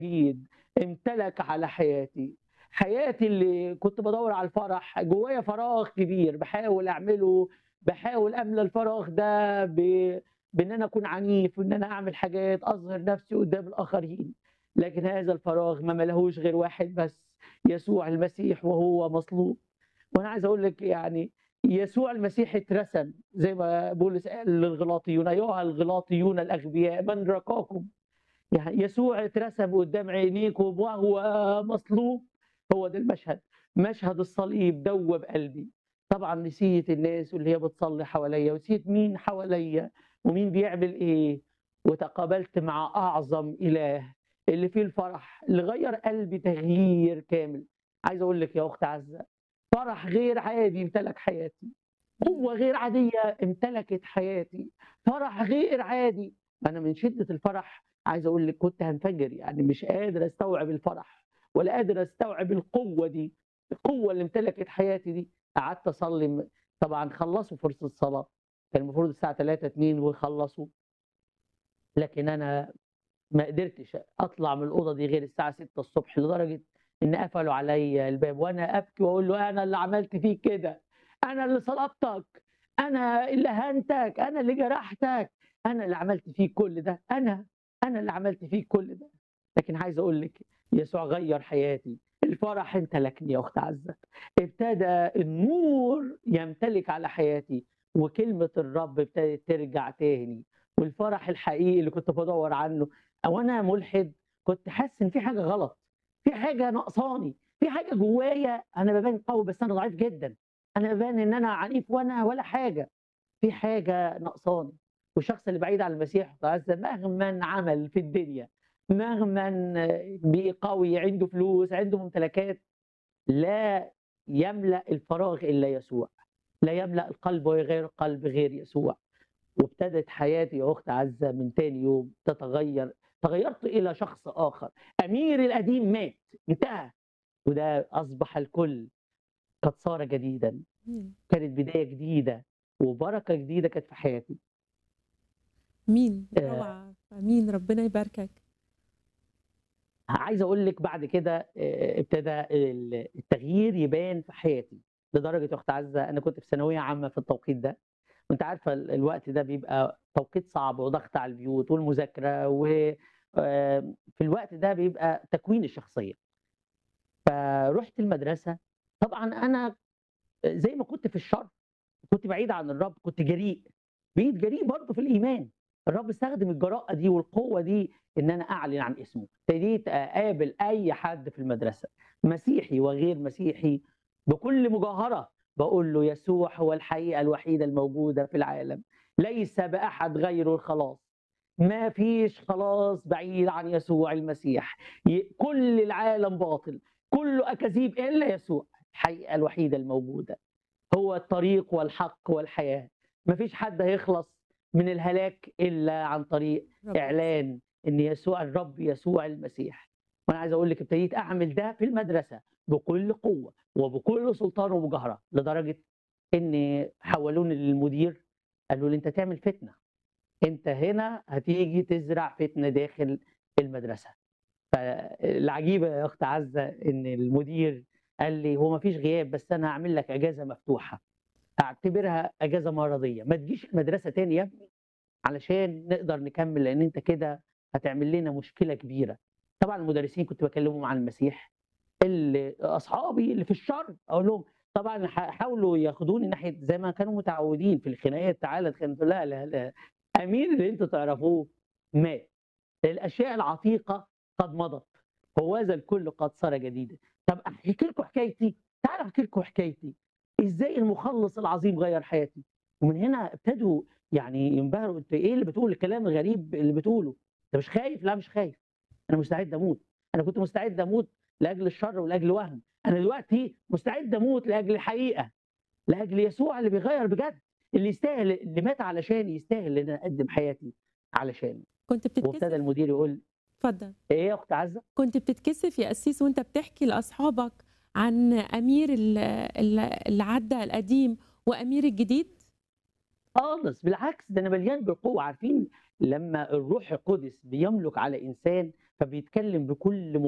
جديد امتلك على حياتي حياتي اللي كنت بدور على الفرح جوايا فراغ كبير بحاول اعمله بحاول املى الفراغ ده ب... بان انا اكون عنيف وان انا اعمل حاجات اظهر نفسي قدام الاخرين لكن هذا الفراغ ما ملهوش غير واحد بس يسوع المسيح وهو مصلوب وانا عايز اقول لك يعني يسوع المسيح اترسم زي ما بولس قال للغلاطيون ايها الغلاطيون الاغبياء من رقاكم يعني يسوع اترسم قدام عينيكم وهو مصلوب هو ده المشهد مشهد الصليب دوب قلبي طبعا نسيت الناس اللي هي بتصلي حواليا ونسيت مين حواليا ومين بيعمل ايه وتقابلت مع اعظم اله اللي فيه الفرح اللي غير قلبي تغيير كامل عايز اقول لك يا اخت عزه فرح غير عادي امتلك حياتي قوه غير عاديه امتلكت حياتي فرح غير عادي انا من شده الفرح عايز اقول لك كنت هنفجر يعني مش قادر استوعب الفرح ولا قادر استوعب القوه دي القوه اللي امتلكت حياتي دي قعدت اصلي طبعا خلصوا فرصه الصلاه كان المفروض الساعه 3 2 ويخلصوا لكن انا ما قدرتش اطلع من الاوضه دي غير الساعه 6 الصبح لدرجه ان قفلوا عليا الباب وانا ابكي واقول له انا اللي عملت فيك كده انا اللي صلبتك انا اللي هنتك انا اللي جرحتك انا اللي عملت فيك كل ده انا انا اللي عملت فيك كل ده لكن عايز اقول لك يسوع غير حياتي الفرح امتلكني يا اخت عزه ابتدى النور يمتلك على حياتي وكلمه الرب ابتدت ترجع تاني والفرح الحقيقي اللي كنت بدور عنه او انا ملحد كنت حاسس ان في حاجه غلط في حاجه ناقصاني في حاجه جوايا انا ببان قوي بس انا ضعيف جدا انا ببان ان انا عنيف وانا ولا حاجه في حاجه ناقصاني والشخص اللي بعيد عن المسيح عز مهما عمل في الدنيا مهما بقي قوي عنده فلوس عنده ممتلكات لا يملا الفراغ الا يسوع لا يملا القلب ويغير القلب غير يسوع وابتدت حياتي يا اخت عزه من تاني يوم تتغير تغيرت الى شخص اخر امير القديم مات انتهى وده اصبح الكل قد صار جديدا كانت بدايه جديده وبركه جديده كانت في حياتي مين آه. روعة مين ربنا يباركك عايز اقول لك بعد كده آه، ابتدى ال- التغيير يبان في حياتي لدرجه يا اخت عزه انا كنت في ثانويه عامه في التوقيت ده وانت عارفه ال- الوقت ده بيبقى توقيت صعب وضغط على البيوت والمذاكره وفي الوقت ده بيبقى تكوين الشخصيه فرحت المدرسه طبعا انا زي ما كنت في الشر كنت بعيد عن الرب كنت جريء بقيت جريء برضه في الايمان الرب استخدم الجراءه دي والقوه دي ان انا اعلن عن اسمه ابتديت اقابل اي حد في المدرسه مسيحي وغير مسيحي بكل مجاهره بقول له يسوع هو الحقيقه الوحيده الموجوده في العالم ليس باحد غيره الخلاص ما فيش خلاص بعيد عن يسوع المسيح ي- كل العالم باطل كله اكاذيب الا يسوع الحقيقه الوحيده الموجوده هو الطريق والحق والحياه ما فيش حد هيخلص من الهلاك الا عن طريق رب اعلان ان يسوع الرب يسوع المسيح وانا عايز اقول لك ابتديت اعمل ده في المدرسه بكل قوه وبكل سلطان ومجاهره لدرجه ان حولوني للمدير قالوا لي انت تعمل فتنه انت هنا هتيجي تزرع فتنه داخل المدرسه فالعجيبه يا اخت عزه ان المدير قال لي هو ما فيش غياب بس انا هعمل لك اجازه مفتوحه اعتبرها اجازه مرضيه ما تجيش المدرسه تاني يا ابني علشان نقدر نكمل لان انت كده هتعمل لنا مشكله كبيره طبعا المدرسين كنت بكلمهم عن المسيح اللي اصحابي اللي في الشر اقول لهم طبعا ح- حاولوا ياخدوني ناحيه زي ما كانوا متعودين في الخناقات تعالى اتخانق لا لا لا امين اللي انتوا تعرفوه مات الاشياء العتيقه قد مضت هوذا الكل قد صار جديدا طب احكي لكم حكايتي تعالوا احكي لكم حكايتي ازاي المخلص العظيم غير حياتي ومن هنا ابتدوا يعني ينبهروا انت ايه اللي بتقول الكلام الغريب اللي بتقوله انت مش خايف لا مش خايف انا مستعد اموت انا كنت مستعد اموت لاجل الشر ولاجل وهم انا دلوقتي مستعد اموت لاجل الحقيقه لاجل يسوع اللي بيغير بجد اللي يستاهل اللي مات علشان يستاهل ان انا اقدم حياتي علشان كنت وابتدى بتتكسف المدير يقول اتفضل ايه يا اخت عزه كنت بتتكسف يا قسيس وانت بتحكي لاصحابك عن امير ال- ال- اللي عدى القديم وامير الجديد خالص بالعكس ده انا مليان بالقوه عارفين لما الروح القدس بيملك على انسان فبيتكلم بكل